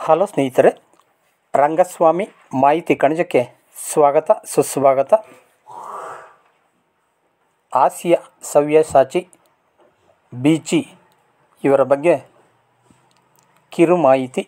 hello ಸ್ನೇಹಿತರೆ ರಂಗಸ್ವಾಮಿ ಮಾಹಿತಿ ಕಣಜಕ್ಕೆ ಸ್ವಾಗತ ಸುಸ್ವಾಗತ ಹಾಸ್ಯ ಸವ್ಯಸಾಚಿ ಬೀಚಿ ಇವರ ಬಗ್ಗೆ ಕಿರು ಮಾಹಿತಿ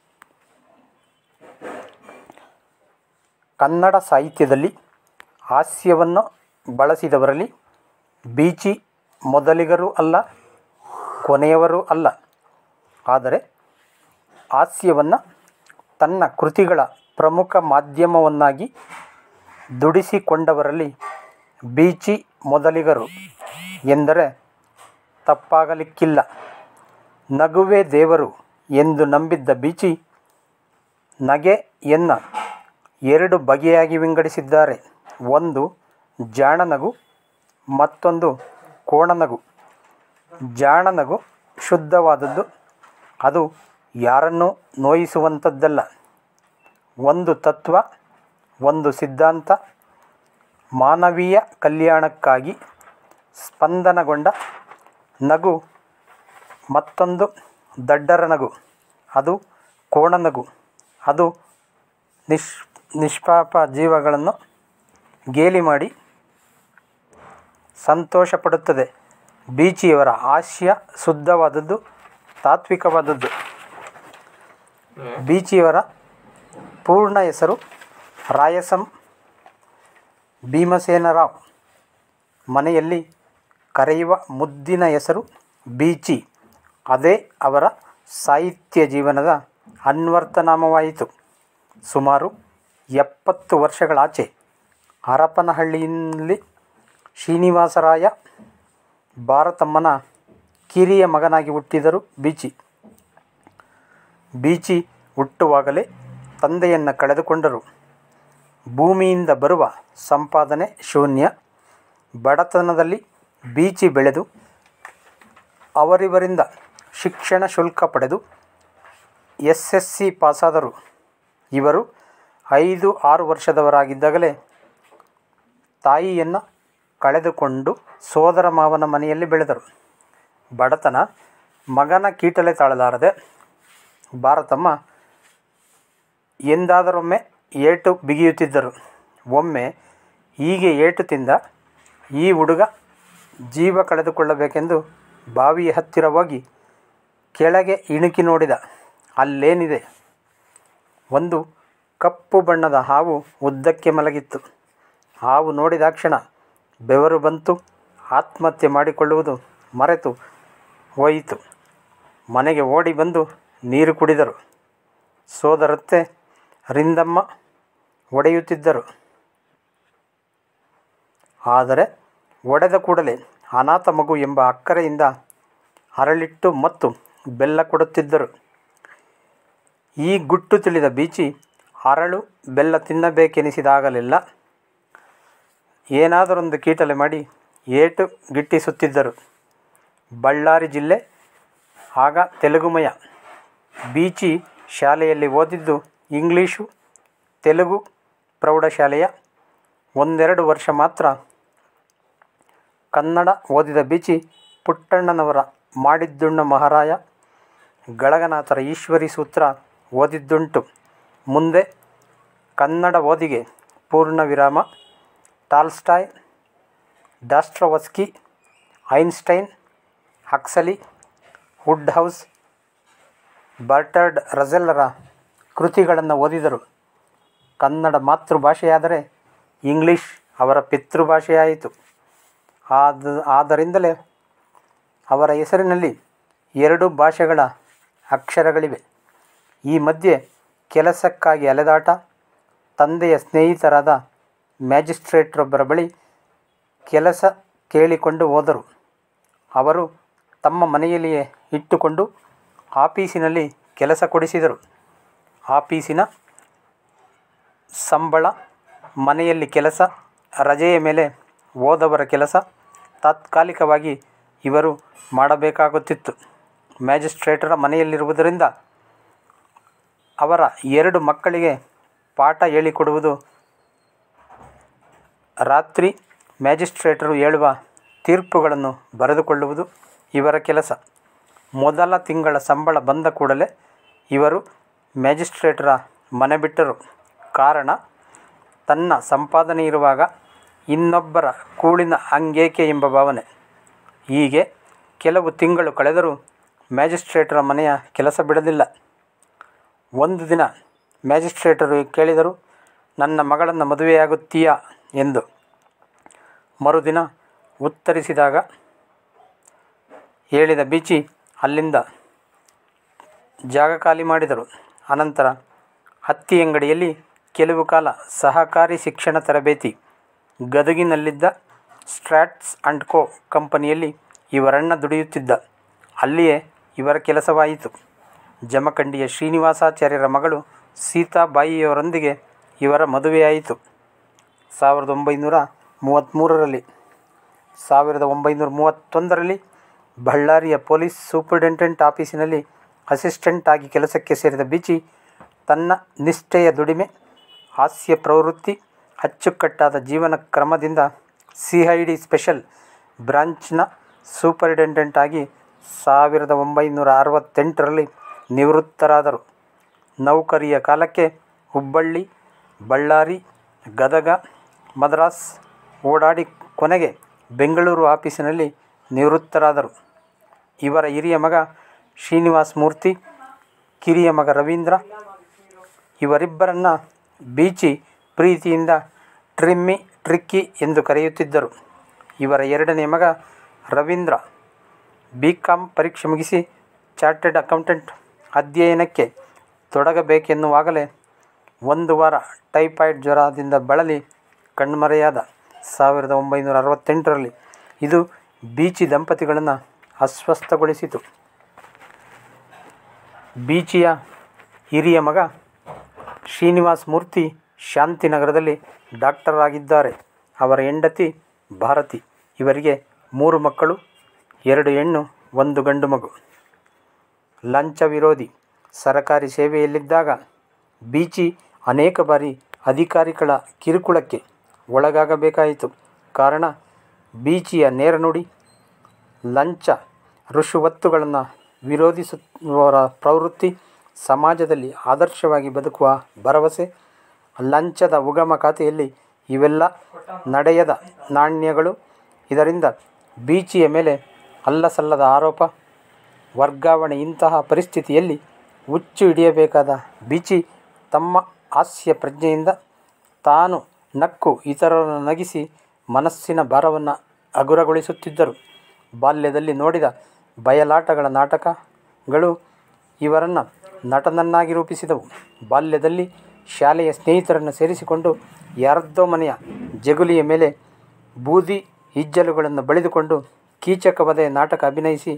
ಕನ್ನಡ ಸಾಹಿತ್ಯದಲ್ಲಿ ಹಾಸ್ಯವನ್ನು ಬಳಸಿದವರಲ್ಲಿ ಬೀಚಿ ಮೊದಲಿಗರೂ ಅಲ್ಲ ಕೊನೆಯವರೂ ಅಲ್ಲ ಆದರೆ ಹಾಸ್ಯವನ್ನು ತನ್ನ ಕೃತಿಗಳ ಪ್ರಮುಖ ಮಾಧ್ಯಮವನ್ನಾಗಿ ದುಡಿಸಿಕೊಂಡವರಲ್ಲಿ ಬೀಚಿ ಮೊದಲಿಗರು ಎಂದರೆ ತಪ್ಪಾಗಲಿಕ್ಕಿಲ್ಲ ನಗುವೇ ದೇವರು ಎಂದು ನಂಬಿದ್ದ ಬೀಚಿ ನಗೆಯನ್ನು ಎರಡು ಬಗೆಯಾಗಿ ವಿಂಗಡಿಸಿದ್ದಾರೆ ಒಂದು ಜಾಣನಗು ಮತ್ತೊಂದು ಕೋಣನಗು ಜಾಣನಗು ಶುದ್ಧವಾದದ್ದು ಅದು ಯಾರನ್ನೂ ನೋಯಿಸುವಂಥದ್ದಲ್ಲ ಒಂದು ತತ್ವ ಒಂದು ಸಿದ್ಧಾಂತ ಮಾನವೀಯ ಕಲ್ಯಾಣಕ್ಕಾಗಿ ಸ್ಪಂದನಗೊಂಡ ನಗು ಮತ್ತೊಂದು ದಡ್ಡರ ನಗು ಅದು ಕೋಣನಗು ಅದು ನಿಷ್ ನಿಷ್ಪಾಪ ಜೀವಗಳನ್ನು ಗೇಲಿ ಮಾಡಿ ಸಂತೋಷಪಡುತ್ತದೆ ಬೀಚಿಯವರ ಹಾಸ್ಯ ಶುದ್ಧವಾದದ್ದು ತಾತ್ವಿಕವಾದದ್ದು ಬೀಚಿಯವರ ಪೂರ್ಣ ಹೆಸರು ರಾಯಸಂ ಭೀಮಸೇನರಾವ್ ಮನೆಯಲ್ಲಿ ಕರೆಯುವ ಮುದ್ದಿನ ಹೆಸರು ಬೀಚಿ ಅದೇ ಅವರ ಸಾಹಿತ್ಯ ಜೀವನದ ಅನ್ವರ್ಥನಾಮವಾಯಿತು ಸುಮಾರು ಎಪ್ಪತ್ತು ವರ್ಷಗಳಾಚೆ ಹರಪನಹಳ್ಳಿಯಲ್ಲಿ ಶ್ರೀನಿವಾಸರಾಯ ಭಾರತಮ್ಮನ ಕಿರಿಯ ಮಗನಾಗಿ ಹುಟ್ಟಿದರು ಬೀಚಿ ಬೀಚಿ ಹುಟ್ಟುವಾಗಲೇ ತಂದೆಯನ್ನು ಕಳೆದುಕೊಂಡರು ಭೂಮಿಯಿಂದ ಬರುವ ಸಂಪಾದನೆ ಶೂನ್ಯ ಬಡತನದಲ್ಲಿ ಬೀಚಿ ಬೆಳೆದು ಅವರಿವರಿಂದ ಶಿಕ್ಷಣ ಶುಲ್ಕ ಪಡೆದು ಎಸ್ ಎಸ್ ಸಿ ಪಾಸಾದರು ಇವರು ಐದು ಆರು ವರ್ಷದವರಾಗಿದ್ದಾಗಲೇ ತಾಯಿಯನ್ನು ಕಳೆದುಕೊಂಡು ಸೋದರ ಮಾವನ ಮನೆಯಲ್ಲಿ ಬೆಳೆದರು ಬಡತನ ಮಗನ ಕೀಟಲೆ ತಾಳಲಾರದೆ ಭಾರತಮ್ಮ ಎಂದಾದರೊಮ್ಮೆ ಏಟು ಬಿಗಿಯುತ್ತಿದ್ದರು ಒಮ್ಮೆ ಹೀಗೆ ಏಟು ತಿಂದ ಈ ಹುಡುಗ ಜೀವ ಕಳೆದುಕೊಳ್ಳಬೇಕೆಂದು ಬಾವಿಯ ಹತ್ತಿರ ಹೋಗಿ ಕೆಳಗೆ ಇಣುಕಿ ನೋಡಿದ ಅಲ್ಲೇನಿದೆ ಒಂದು ಕಪ್ಪು ಬಣ್ಣದ ಹಾವು ಉದ್ದಕ್ಕೆ ಮಲಗಿತ್ತು ಹಾವು ನೋಡಿದಾಕ್ಷಣ ಬೆವರು ಬಂತು ಆತ್ಮಹತ್ಯೆ ಮಾಡಿಕೊಳ್ಳುವುದು ಮರೆತು ಹೋಯಿತು ಮನೆಗೆ ಓಡಿ ಬಂದು ನೀರು ಕುಡಿದರು ಸೋದರತ್ತೆ ರಿಂದಮ್ಮ ಒಡೆಯುತ್ತಿದ್ದರು ಆದರೆ ಒಡೆದ ಕೂಡಲೇ ಅನಾಥ ಮಗು ಎಂಬ ಅಕ್ಕರೆಯಿಂದ ಹರಳಿಟ್ಟು ಮತ್ತು ಬೆಲ್ಲ ಕೊಡುತ್ತಿದ್ದರು ಈ ಗುಟ್ಟು ತಿಳಿದ ಬೀಚಿ ಹರಳು ಬೆಲ್ಲ ತಿನ್ನಬೇಕೆನಿಸಿದಾಗಲೆಲ್ಲ ಏನಾದರೊಂದು ಕೀಟಲೆ ಮಾಡಿ ಏಟು ಗಿಟ್ಟಿಸುತ್ತಿದ್ದರು ಬಳ್ಳಾರಿ ಜಿಲ್ಲೆ ಆಗ ತೆಲುಗುಮಯ ಬೀಚಿ ಶಾಲೆಯಲ್ಲಿ ಓದಿದ್ದು ಇಂಗ್ಲೀಷು ತೆಲುಗು ಪ್ರೌಢಶಾಲೆಯ ಒಂದೆರಡು ವರ್ಷ ಮಾತ್ರ ಕನ್ನಡ ಓದಿದ ಬೀಚಿ ಪುಟ್ಟಣ್ಣನವರ ಮಾಡಿದ್ದುಣ್ಣ ಮಹಾರಾಯ ಗಳಗನಾಥರ ಈಶ್ವರಿ ಸೂತ್ರ ಓದಿದ್ದುಂಟು ಮುಂದೆ ಕನ್ನಡ ಓದಿಗೆ ಪೂರ್ಣ ವಿರಾಮ Tolstoy Dostoevsky Einstein Huxley Wodehouse Bertrand ರಜೆಲ್ಲರ ಕೃತಿಗಳನ್ನು ಓದಿದರು ಕನ್ನಡ ಮಾತೃಭಾಷೆಯಾದರೆ ಇಂಗ್ಲೀಷ್ ಅವರ ಪಿತೃಭಾಷೆಯಾಯಿತು ಆದ ಆದ್ದರಿಂದಲೇ ಅವರ ಹೆಸರಿನಲ್ಲಿ ಎರಡು ಭಾಷೆಗಳ ಅಕ್ಷರಗಳಿವೆ ಈ ಮಧ್ಯೆ ಕೆಲಸಕ್ಕಾಗಿ ಅಲೆದಾಟ ತಂದೆಯ ಸ್ನೇಹಿತರಾದ ಮ್ಯಾಜಿಸ್ಟ್ರೇಟ್ರೊಬ್ಬರ ಬಳಿ ಕೆಲಸ ಕೇಳಿಕೊಂಡು ಹೋದರು ಅವರು ತಮ್ಮ ಮನೆಯಲ್ಲಿಯೇ ಇಟ್ಟುಕೊಂಡು ಆಫೀಸಿನಲ್ಲಿ ಕೆಲಸ ಕೊಡಿಸಿದರು ಆಫೀಸಿನ ಸಂಬಳ ಮನೆಯಲ್ಲಿ ಕೆಲಸ ರಜೆಯ ಮೇಲೆ ಹೋದವರ ಕೆಲಸ ತಾತ್ಕಾಲಿಕವಾಗಿ ಇವರು ಮಾಡಬೇಕಾಗುತ್ತಿತ್ತು ಮ್ಯಾಜಿಸ್ಟ್ರೇಟರ ಮನೆಯಲ್ಲಿರುವುದರಿಂದ ಅವರ ಎರಡು ಮಕ್ಕಳಿಗೆ ಪಾಠ ಹೇಳಿಕೊಡುವುದು ರಾತ್ರಿ ಮ್ಯಾಜಿಸ್ಟ್ರೇಟರು ಹೇಳುವ ತೀರ್ಪುಗಳನ್ನು ಬರೆದುಕೊಳ್ಳುವುದು ಇವರ ಕೆಲಸ ಮೊದಲ ತಿಂಗಳ ಸಂಬಳ ಬಂದ ಕೂಡಲೇ ಇವರು ಮ್ಯಾಜಿಸ್ಟ್ರೇಟರ ಮನೆ ಬಿಟ್ಟರು ಕಾರಣ ತನ್ನ ಸಂಪಾದನೆ ಇರುವಾಗ ಇನ್ನೊಬ್ಬರ ಕೂಳಿನ ಹಂಗೇಕೆ ಎಂಬ ಭಾವನೆ ಹೀಗೆ ಕೆಲವು ತಿಂಗಳು ಕಳೆದರೂ ಮ್ಯಾಜಿಸ್ಟ್ರೇಟರ ಮನೆಯ ಕೆಲಸ ಬಿಡಲಿಲ್ಲ ಒಂದು ದಿನ ಮ್ಯಾಜಿಸ್ಟ್ರೇಟರು ಕೇಳಿದರು ನನ್ನ ಮಗಳನ್ನು ಮದುವೆಯಾಗುತ್ತೀಯಾ ಎಂದು ಮರುದಿನ ಉತ್ತರಿಸಿದಾಗ ಹೇಳಿದ ಬೀಚಿ ಅಲ್ಲಿಂದ ಜಾಗ ಖಾಲಿ ಮಾಡಿದರು ಅನಂತರ ಹತ್ತಿ ಅಂಗಡಿಯಲ್ಲಿ ಕೆಲವು ಕಾಲ ಸಹಕಾರಿ ಶಿಕ್ಷಣ ತರಬೇತಿ ಗದಗಿನಲ್ಲಿದ್ದ ಸ್ಟ್ರಾಟ್ಸ್ ಆ್ಯಂಡ್ ಕೋ ಕಂಪನಿಯಲ್ಲಿ ಇವರಣ್ಣ ದುಡಿಯುತ್ತಿದ್ದ ಅಲ್ಲಿಯೇ ಇವರ ಕೆಲಸವಾಯಿತು ಜಮಖಂಡಿಯ ಶ್ರೀನಿವಾಸಾಚಾರ್ಯರ ಮಗಳು ಸೀತಾಬಾಯಿಯವರೊಂದಿಗೆ ಇವರ ಮದುವೆಯಾಯಿತು ಸಾವಿರದ ಒಂಬೈನೂರ ಮೂವತ್ತ್ಮೂರರಲ್ಲಿ ಸಾವಿರದ ಒಂಬೈನೂರ ಮೂವತ್ತೊಂದರಲ್ಲಿ ಬಳ್ಳಾರಿಯ ಪೊಲೀಸ್ ಸೂಪರಿಂಟೆಂಡೆಂಟ್ ಆಫೀಸಿನಲ್ಲಿ ಅಸಿಸ್ಟೆಂಟ್ ಆಗಿ ಕೆಲಸಕ್ಕೆ ಸೇರಿದ ಬಿಚಿ ತನ್ನ ನಿಷ್ಠೆಯ ದುಡಿಮೆ ಹಾಸ್ಯ ಪ್ರವೃತ್ತಿ ಅಚ್ಚುಕಟ್ಟಾದ ಜೀವನ ಕ್ರಮದಿಂದ ಸಿ ಐ ಡಿ ಸ್ಪೆಷಲ್ ಬ್ರಾಂಚ್ನ ಸೂಪರಿಂಟೆಂಡೆಂಟ್ ಆಗಿ ಸಾವಿರದ ಒಂಬೈನೂರ ಅರವತ್ತೆಂಟರಲ್ಲಿ ನಿವೃತ್ತರಾದರು ನೌಕರಿಯ ಕಾಲಕ್ಕೆ ಹುಬ್ಬಳ್ಳಿ ಬಳ್ಳಾರಿ ಗದಗ ಮದ್ರಾಸ್ ಓಡಾಡಿ ಕೊನೆಗೆ ಬೆಂಗಳೂರು ಆಫೀಸಿನಲ್ಲಿ ನಿವೃತ್ತರಾದರು ಇವರ ಹಿರಿಯ ಮಗ ಶ್ರೀನಿವಾಸ್ ಮೂರ್ತಿ ಕಿರಿಯ ಮಗ ರವೀಂದ್ರ ಇವರಿಬ್ಬರನ್ನ ಬೀಚಿ ಪ್ರೀತಿಯಿಂದ ಟ್ರಿಮ್ಮಿ ಟ್ರಿಕ್ಕಿ ಎಂದು ಕರೆಯುತ್ತಿದ್ದರು ಇವರ ಎರಡನೇ ಮಗ ರವೀಂದ್ರ ಬಿ ಕಾಮ್ ಪರೀಕ್ಷೆ ಮುಗಿಸಿ ಚಾರ್ಟೆಡ್ ಅಕೌಂಟೆಂಟ್ ಅಧ್ಯಯನಕ್ಕೆ ತೊಡಗಬೇಕೆನ್ನುವಾಗಲೇ ಒಂದು ವಾರ ಟೈಫಾಯ್ಡ್ ಜ್ವರದಿಂದ ಬಳಲಿ ಕಣ್ಮರೆಯಾದ ಸಾವಿರದ ಒಂಬೈನೂರ ಅರವತ್ತೆಂಟರಲ್ಲಿ ಇದು ಬೀಚಿ ದಂಪತಿಗಳನ್ನು ಅಸ್ವಸ್ಥಗೊಳಿಸಿತು ಬೀಚಿಯ ಹಿರಿಯ ಮಗ ಶ್ರೀನಿವಾಸ್ ಮೂರ್ತಿ ಶಾಂತಿನಗರದಲ್ಲಿ ಡಾಕ್ಟರ್ ಆಗಿದ್ದಾರೆ ಅವರ ಹೆಂಡತಿ ಭಾರತಿ ಇವರಿಗೆ ಮೂರು ಮಕ್ಕಳು ಎರಡು ಹೆಣ್ಣು ಒಂದು ಗಂಡು ಮಗು ಲಂಚ ವಿರೋಧಿ ಸರಕಾರಿ ಸೇವೆಯಲ್ಲಿದ್ದಾಗ ಬೀಚಿ ಅನೇಕ ಬಾರಿ ಅಧಿಕಾರಿಗಳ ಕಿರುಕುಳಕ್ಕೆ ಒಳಗಾಗಬೇಕಾಯಿತು ಕಾರಣ ಬೀಚಿಯ ನೇರ ನುಡಿ ಲಂಚ ರುಷುವತ್ತುಗಳನ್ನು ವಿರೋಧಿಸುವವರ ಪ್ರವೃತ್ತಿ ಸಮಾಜದಲ್ಲಿ ಆದರ್ಶವಾಗಿ ಬದುಕುವ ಭರವಸೆ ಲಂಚದ ಉಗಮ ಖಾತೆಯಲ್ಲಿ ಇವೆಲ್ಲ ನಡೆಯದ ನಾಣ್ಯಗಳು ಇದರಿಂದ ಬೀಚಿಯ ಮೇಲೆ ಅಲ್ಲಸಲ್ಲದ ಆರೋಪ ವರ್ಗಾವಣೆ ಇಂತಹ ಪರಿಸ್ಥಿತಿಯಲ್ಲಿ ಹುಚ್ಚು ಹಿಡಿಯಬೇಕಾದ ಬೀಚಿ ತಮ್ಮ ಹಾಸ್ಯ ಪ್ರಜ್ಞೆಯಿಂದ ತಾನು ನಕ್ಕು ಇತರರನ್ನು ನಗಿಸಿ ಮನಸ್ಸಿನ ಭಾರವನ್ನು ಹಗುರಗೊಳಿಸುತ್ತಿದ್ದರು ಬಾಲ್ಯದಲ್ಲಿ ನೋಡಿದ ಬಯಲಾಟಗಳ ನಾಟಕಗಳು ಇವರನ್ನು ನಟನನ್ನಾಗಿ ರೂಪಿಸಿದವು ಬಾಲ್ಯದಲ್ಲಿ ಶಾಲೆಯ ಸ್ನೇಹಿತರನ್ನು ಸೇರಿಸಿಕೊಂಡು ಯಾರದ್ದೋ ಮನೆಯ ಜಗುಲಿಯ ಮೇಲೆ ಬೂದಿ ಹಿಜ್ಜಲುಗಳನ್ನು ಬಳಿದುಕೊಂಡು ಕೀಚಕವಧೆ ನಾಟಕ ಅಭಿನಯಿಸಿ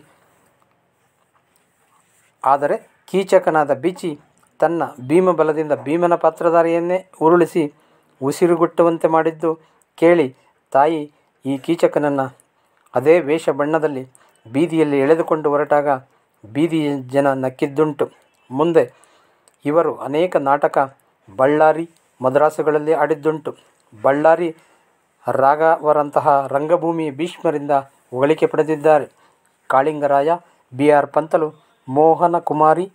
ಆದರೆ ಕೀಚಕನಾದ ಬೀಚಿ ತನ್ನ ಭೀಮಬಲದಿಂದ ಭೀಮನ ಪಾತ್ರಧಾರಿಯನ್ನೇ ಉರುಳಿಸಿ ಉಸಿರುಗುಟ್ಟುವಂತೆ ಮಾಡಿದ್ದು ಕೇಳಿ ತಾಯಿ ಈ ಕೀಚಕನನ್ನು ಅದೇ ವೇಷ ಬಣ್ಣದಲ್ಲಿ ಬೀದಿಯಲ್ಲಿ ಎಳೆದುಕೊಂಡು ಹೊರಟಾಗ ಬೀದಿಯ ಜನ ನಕ್ಕಿದ್ದುಂಟು ಮುಂದೆ ಇವರು ಅನೇಕ ನಾಟಕ ಬಳ್ಳಾರಿ ಮದ್ರಾಸುಗಳಲ್ಲಿ ಆಡಿದ್ದುಂಟು ಬಳ್ಳಾರಿ ರಾಘವರಂತಹ ರಂಗಭೂಮಿ ಭೀಷ್ಮರಿಂದ ಹೊಗಳಿಕೆ ಪಡೆದಿದ್ದಾರೆ ಕಾಳಿಂಗರಾಯ ಬಿ ಆರ್ ಪಂತಲು ಮೋಹನ ಕುಮಾರಿ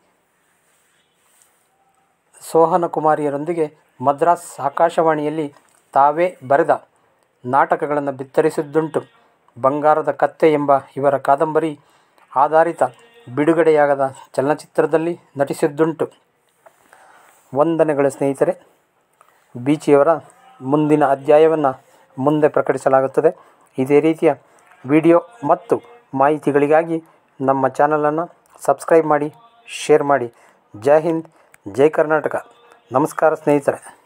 ಸೋಹನ ಕುಮಾರಿಯರೊಂದಿಗೆ ಮದ್ರಾಸ್ ಆಕಾಶವಾಣಿಯಲ್ಲಿ ತಾವೇ ಬರೆದ ನಾಟಕಗಳನ್ನು ಬಿತ್ತರಿಸಿದ್ದುಂಟು ಬಂಗಾರದ ಕತ್ತೆ ಎಂಬ ಇವರ ಕಾದಂಬರಿ ಆಧಾರಿತ ಬಿಡುಗಡೆಯಾಗದ ಚಲನಚಿತ್ರದಲ್ಲಿ ನಟಿಸಿದ್ದುಂಟು ವಂದನೆಗಳು ಸ್ನೇಹಿತರೆ ಬೀಚಿಯವರ ಮುಂದಿನ ಅಧ್ಯಾಯವನ್ನು ಮುಂದೆ ಪ್ರಕಟಿಸಲಾಗುತ್ತದೆ ಇದೇ ರೀತಿಯ ವಿಡಿಯೋ ಮತ್ತು ಮಾಹಿತಿಗಳಿಗಾಗಿ ನಮ್ಮ ಚಾನಲನ್ನು ಸಬ್ಸ್ಕ್ರೈಬ್ ಮಾಡಿ ಶೇರ್ ಮಾಡಿ ಜೈ ಹಿಂದ್ ಜೈ ಕರ್ನಾಟಕ ನಮಸ್ಕಾರ ಸ್ನೇಹಿತರೆ